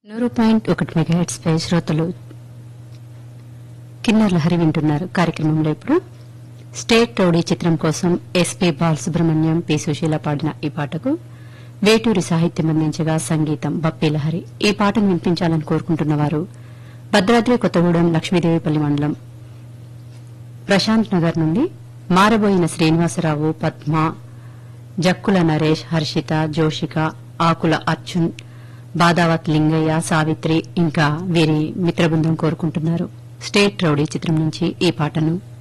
నూరు పాయింట్ ఒకటి మెగాహెట్స్ పై శ్రోతలు కిన్నర్ లహరి వింటున్నారు కార్యక్రమంలో ఇప్పుడు స్టేట్ రౌడీ చిత్రం కోసం ఎస్పీ బాలసుబ్రహ్మణ్యం పి సుశీల పాడిన ఈ పాటకు వేటూరి సాహిత్యం అందించగా సంగీతం బప్పి లహరి ఈ పాటను వినిపించాలని కోరుకుంటున్న వారు భద్రాద్రి కొత్తగూడెం లక్ష్మీదేవిపల్లి మండలం ప్రశాంత్ నగర్ నుండి మారబోయిన శ్రీనివాసరావు పద్మ జక్కుల నరేష్ హర్షిత జోషిక ఆకుల అర్జున్ బాదావత్ లింగయ్య సావిత్రి ఇంకా వీరి మిత్రబృందం కోరుకుంటున్నారు స్టేట్ రౌడీ చిత్రం నుంచి ఈ పాటను